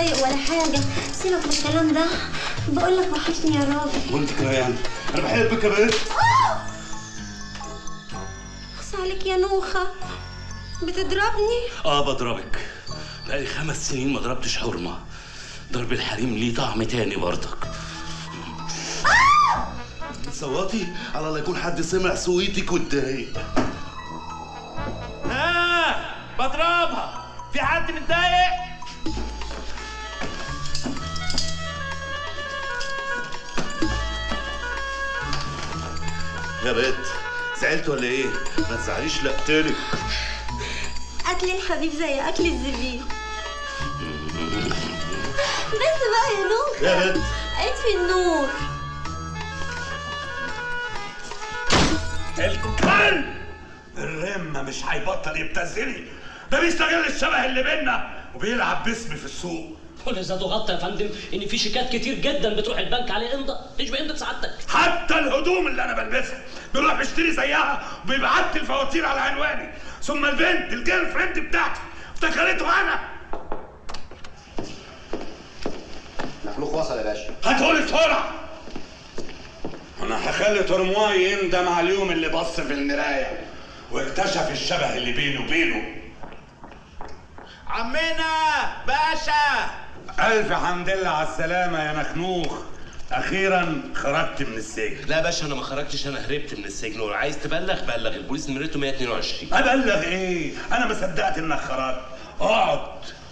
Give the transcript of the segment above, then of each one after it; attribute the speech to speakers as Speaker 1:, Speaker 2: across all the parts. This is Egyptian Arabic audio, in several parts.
Speaker 1: متضايق ولا حاجة سيبك من الكلام ده بقول لك وحشني يا راجل
Speaker 2: وانت كمان انا بحبك يا بنت
Speaker 1: اخص عليك يا نوخة بتضربني
Speaker 2: اه بضربك بقالي خمس سنين ما ضربتش حرمه ضرب الحريم ليه طعم تاني برضك صوتي على لا يكون حد سمع صويتك واتضايق
Speaker 3: ها بضربها في حد متضايق
Speaker 2: يا بنت زعلت ولا ايه؟ ما تزعليش لا اقتلك
Speaker 1: اكل الحبيب زي اكل الزبيب بس بقى يا نوخة
Speaker 2: يا بنت
Speaker 1: اطفي النور
Speaker 3: الكلب الرمة مش هيبطل يبتزني ده بيستغل الشبه اللي بينا وبيلعب باسمي في السوق
Speaker 4: ولذا ضغطت يا فندم ان في شيكات كتير جدا بتروح البنك عليه امضاء مش بامضاء سعادتك
Speaker 3: حتى الهدوم اللي انا بلبسها بيروح بيشتري زيها وبيبعت لي الفواتير على عنواني ثم البنت الجيرل فريند بتاعتي افتكرته انا
Speaker 5: مخلوق وصل يا باشا
Speaker 3: هتقولي بسرعه انا هخلي ترمواي يندم على اليوم اللي بص في المرايه واكتشف الشبه اللي بينه وبينه
Speaker 6: عمنا باشا
Speaker 3: الف حمد لله على السلامه يا نخنوخ اخيرا خرجت من السجن
Speaker 2: لا يا باشا انا ما خرجتش انا هربت من السجن ولو عايز تبلغ بلغ البوليس نمرته 122
Speaker 3: ابلغ ايه انا ما صدقت انك خرجت اقعد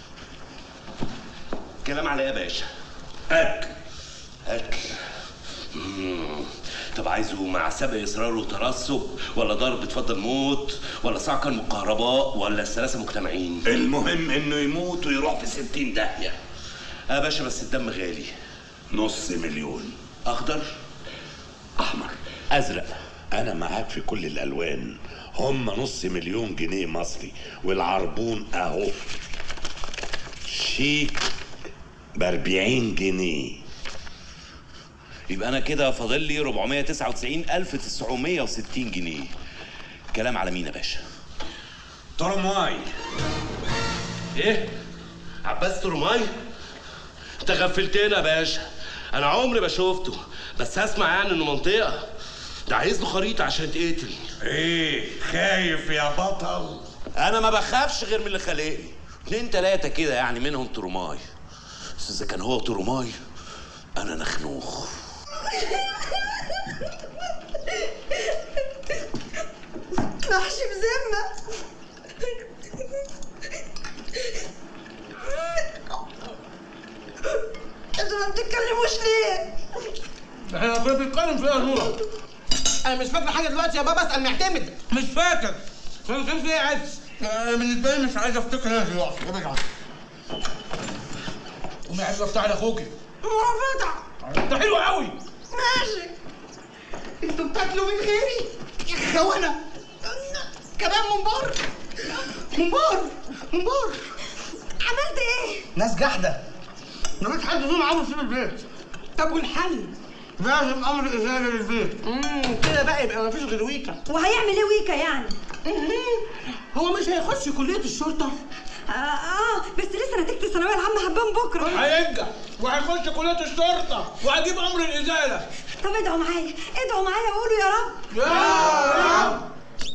Speaker 2: كلام على ايه يا باشا
Speaker 3: اكل
Speaker 2: اكل مم. طب عايزه مع سبق اصرار وترصب ولا ضرب تفضل موت ولا صعقا مكهرباء ولا الثلاثه مجتمعين
Speaker 3: المهم انه يموت ويروح في ستين داهيه
Speaker 2: اه يا باشا بس الدم غالي
Speaker 3: نص مليون
Speaker 2: اخضر
Speaker 3: احمر
Speaker 2: ازرق
Speaker 3: انا معاك في كل الالوان هم نص مليون جنيه مصري والعربون اهو شيك ب 40 جنيه
Speaker 2: يبقى انا كده فاضل لي 499960 جنيه كلام على مين يا باشا
Speaker 3: ترماي
Speaker 2: ايه عباس ترماي انت غفلتنا يا باشا انا عمري ما شفته بس هسمع يعني انه منطقه ده عايز له خريطه عشان تقتل
Speaker 3: ايه خايف يا بطل
Speaker 2: انا ما بخافش غير من اللي خلقني اتنين تلاته كده يعني منهم ترماي بس اذا كان هو ترماي انا نخنوخ
Speaker 1: محشي بذمة انتوا ما بتتكلموش ليه؟
Speaker 6: احنا كنا بنتكلم فيها نورة انا مش فاكر حاجه دلوقتي يا بابا اسال معتمد مش فاكر كان كان في ايه عدس انا بالنسبه لي مش عايز افتكر انا دلوقتي ابعد عني قومي عايز افتح على اخوكي
Speaker 1: مرافقة
Speaker 6: ده حلو قوي
Speaker 1: ماشي
Speaker 6: انتوا بتاكلوا من غيري يا خونه كمان ممبار ممبار ممبار
Speaker 1: عملت ايه؟
Speaker 6: ناس جحده مفيش حد فيهم عاوز يسيب البيت طب والحل؟ لازم امر ازاله للبيت امم كده بقى يبقى مفيش غير ويكا
Speaker 1: وهيعمل ايه ويكا يعني؟
Speaker 6: هو مش هيخش كليه الشرطه
Speaker 1: آه, اه بس لسه نتيجة الثانوية العامة هتبان بكرة
Speaker 6: هينجح وهيخش كليه الشرطه وهجيب امر الازاله
Speaker 1: طب ادعوا معايا ادعوا معايا وقولوا يا رب
Speaker 6: يا رب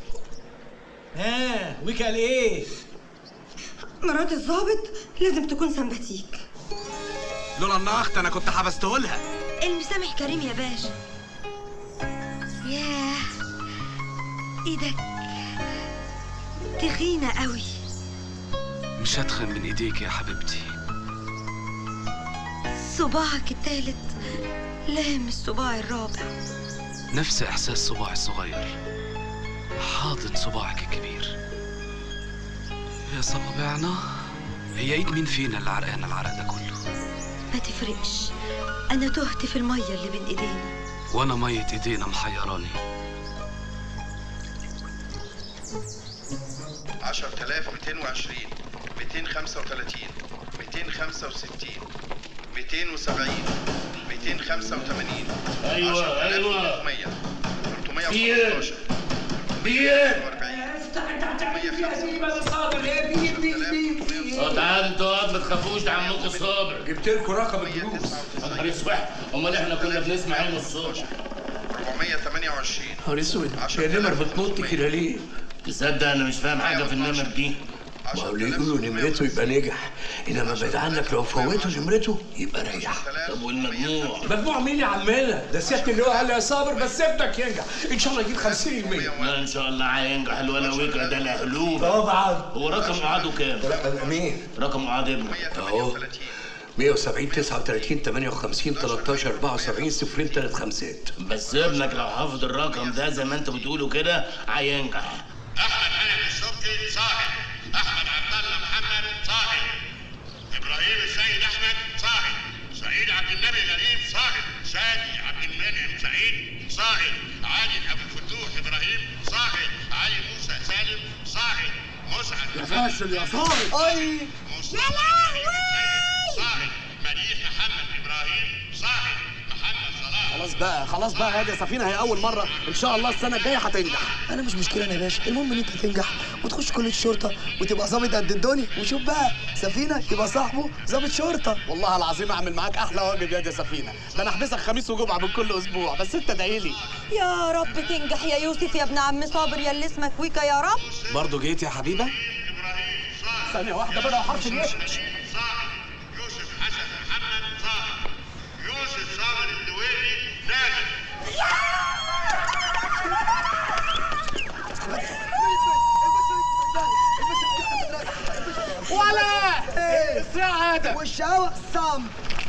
Speaker 6: ها ويكا قال ايه
Speaker 1: مرات الظابط لازم تكون سمباتيك
Speaker 6: لولا انها اخت انا كنت حبسته لها
Speaker 1: المسامح كريم يا باشا ياه ايدك تخينة قوي
Speaker 7: مش هتخن من ايديك يا حبيبتي
Speaker 1: صباعك التالت لامس صباعي الرابع
Speaker 7: نفس احساس صباعي الصغير حاضن صباعك الكبير يا صوابعنا هي ايد مين فينا اللي عرقانه العرق ده كله
Speaker 1: ما تفرقش انا تهت في المية اللي بين ايدينا
Speaker 7: وانا ميه ايدينا محيراني
Speaker 8: 10220 235 265 270 285
Speaker 3: ايوه ايوه
Speaker 8: 300
Speaker 3: بير
Speaker 8: 315
Speaker 3: بير
Speaker 8: 140 145
Speaker 2: اه تعال انتوا اقعد ما تخافوش ده عمكم صابر
Speaker 3: جبت لكم رقم الجلوس
Speaker 2: يا نهار اسود امال احنا كنا بنسمع ايه من الصبح
Speaker 8: 428
Speaker 3: نهار اسود
Speaker 8: عشرة
Speaker 3: يا نمر
Speaker 8: آلاف
Speaker 3: بتنط
Speaker 8: وخمسمية.
Speaker 3: كده ليه؟
Speaker 2: تصدق انا مش فاهم حاجه في النمر دي
Speaker 3: ما هو اللي يقولوا نمرته يبقى نجح انما بعد عنك لو فوتوا نمرته يبقى ريح
Speaker 2: طب والمجموع
Speaker 3: مجموع مين يا عمنا؟ ده سيادة اللي هو قال يا صابر بس ابنك ينجح ان شاء الله يجيب 50%
Speaker 2: لا ان شاء الله هينجح الولا ويكا ده الهلوب
Speaker 3: طبعا
Speaker 2: هو رقم قعده كام؟
Speaker 3: مين؟
Speaker 2: رقم قعد ابنه
Speaker 3: اهو 170 39 58 13 74 صفرين ثلاث خمسات
Speaker 2: بس ابنك لو حافظ الرقم ده زي ما انتوا بتقولوا كده هينجح
Speaker 9: احمد علي الشرقي صاحب احمد عبد الله محمد صاحب ابراهيم السيد احمد صاحب سعيد عبد النبي غريب صاحب شادي عبد المنعم سعيد صاحب علي ابو الفتوح ابراهيم صاحب علي موسى سالم صاحب مسعد يا فاشل يا صاحب اي يا لهوي صاحب مديح محمد ابراهيم صاحب محمد صلاح
Speaker 10: خلاص بقى خلاص بقى يا دي سفينه هي اول مره ان شاء الله السنه الجايه هتنجح
Speaker 11: انا مش مشكله انا يا باشا المهم ان انت تنجح وتخش كليه الشرطه وتبقى ظابط قد الدنيا وشوف بقى سفينه يبقى صاحبه ظابط شرطه
Speaker 10: والله العظيم اعمل معاك احلى واجب يا دي سفينه ده انا احبسك خميس وجمعه من كل اسبوع بس انت ادعي لي
Speaker 12: يا رب تنجح يا يوسف يا ابن عم صابر يا اللي اسمك ويكا يا رب
Speaker 10: برضه جيت يا حبيبه ثانيه واحده بقى وحرف الياء
Speaker 9: صاحب يوسف حسن محمد صاحب يوسف صابر الدويلي ناجح
Speaker 10: ولا الساعه ده
Speaker 11: والشقاوة صم